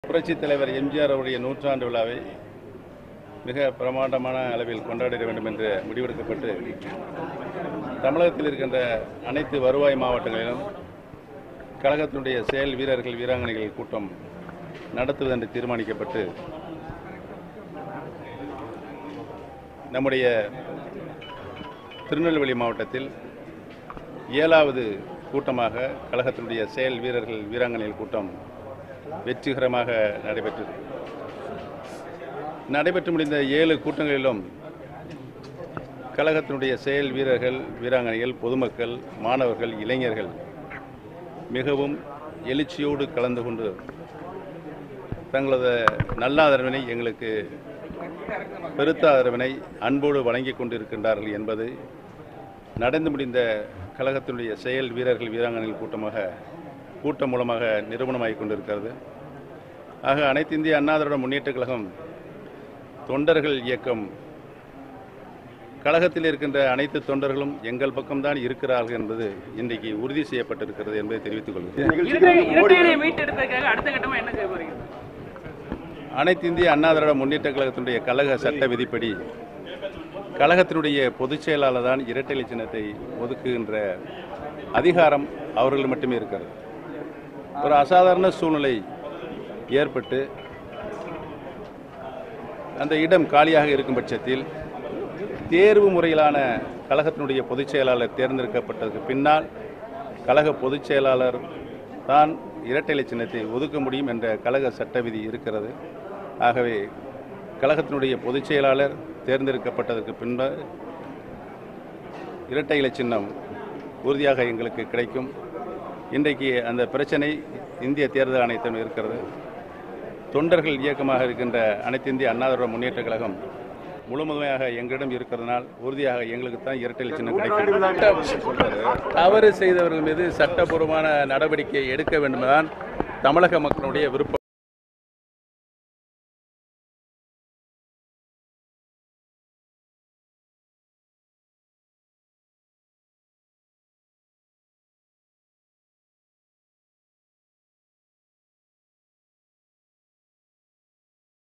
புரட்சித் தலைவர் எம்ஜிஆர் அவருடைய நூற்றாண்டு விழாவை மிக பிரமாண்டமான அளவில் கொண்டாடிட வேண்டும் என்று முடிவெடுக்கப்பட்டு தமிழகத்தில் இருக்கின்ற அனைத்து வருவாய் மாவட்டங்களிலும் கழகத்தினுடைய செயல் வீரர்கள் வீராங்கனைகள் கூட்டம் நடத்துவது என்று தீர்மானிக்கப்பட்டு நம்முடைய திருநெல்வேலி மாவட்டத்தில் ஏழாவது கூட்டமாக கழகத்தினுடைய செயல் வீரர்கள் வீராங்கனைகள் கூட்டம் வெற்றிகரமாக நடைபெற்றது நடைபெற்று முடிந்த ஏழு கூட்டங்களிலும் கழகத்தினுடைய செயல் வீரர்கள் வீராங்கனைகள் பொதுமக்கள் மாணவர்கள் இளைஞர்கள் மிகவும் எழுச்சியோடு கலந்து கொண்டு தங்களது நல்ல ஆதரவினை எங்களுக்கு பெருத்த ஆதரவினை அன்போடு வழங்கி கொண்டிருக்கின்றார்கள் என்பது நடந்து முடிந்த கழகத்தினுடைய செயல் வீரர்கள் வீராங்கனைகள் கூட்டமாக கூட்டம் மூலமாக நிறுவனமாகிக் கொண்டிருக்கிறது ஆக அனைத்து இந்திய அண்ணா திராவிட முன்னேற்றக் கழகம் தொண்டர்கள் இயக்கம் கழகத்தில் இருக்கின்ற அனைத்து தொண்டர்களும் எங்கள் பக்கம்தான் இருக்கிறார்கள் என்பது இன்றைக்கு உறுதி செய்யப்பட்டிருக்கிறது என்பதை தெரிவித்துக் கொள்கிறேன் இரட்டை இரட்டையரை மீட்டெடுத்ததுக்காக அடுத்த கட்டமா என்ன செய்ய போறீங்க அனைத்து இந்திய அண்ணா திராவிட முன்னேற்றக் கழகத்தினுடைய கழக சட்ட விதிப்படி கழகத்தினுடைய பொதுச் செயலாளர் தான் இரட்டை சின்னத்தை ஒதுக்குகின்ற அதிகாரம் அவர்கள் மட்டுமே இருக்கிறது ஒரு அசாதாரண சூழ்நிலை ஏற்பட்டு அந்த இடம் காலியாக இருக்கும் பட்சத்தில் தேர்வு முறையிலான கழகத்தினுடைய பொதுச் செயலாளர் தேர்ந்தெடுக்கப்பட்டதற்கு பின்னால் கழக பொதுச் செயலாளர் தான் இரட்டை இலை சின்னத்தை ஒதுக்க முடியும் என்ற கழக சட்ட விதி இருக்கிறது ஆகவே கழகத்தினுடைய பொதுச் செயலாளர் தேர்ந்தெடுக்கப்பட்டதற்கு பின்பு இரட்டை இலை சின்னம் உறுதியாக எங்களுக்கு கிடைக்கும் இன்றைக்கு அந்த பிரச்சனை இந்திய தேர்தல் ஆணையத்திடம் இருக்கிறது தொண்டர்கள் இயக்கமாக இருக்கின்ற அனைத்து இந்திய அண்ணா திராவிட முன்னேற்றக் கழகம் முழுமுதமையாக எங்களிடம் இருக்கிறதுனால் உறுதியாக எங்களுக்கு தான் இரட்டை இலை சின்னம் கிடைக்கும் தவறு செய்தவர்கள் மீது சட்டபூர்வமான நடவடிக்கை எடுக்க வேண்டும்தான் தமிழக மக்களுடைய விருப்பம்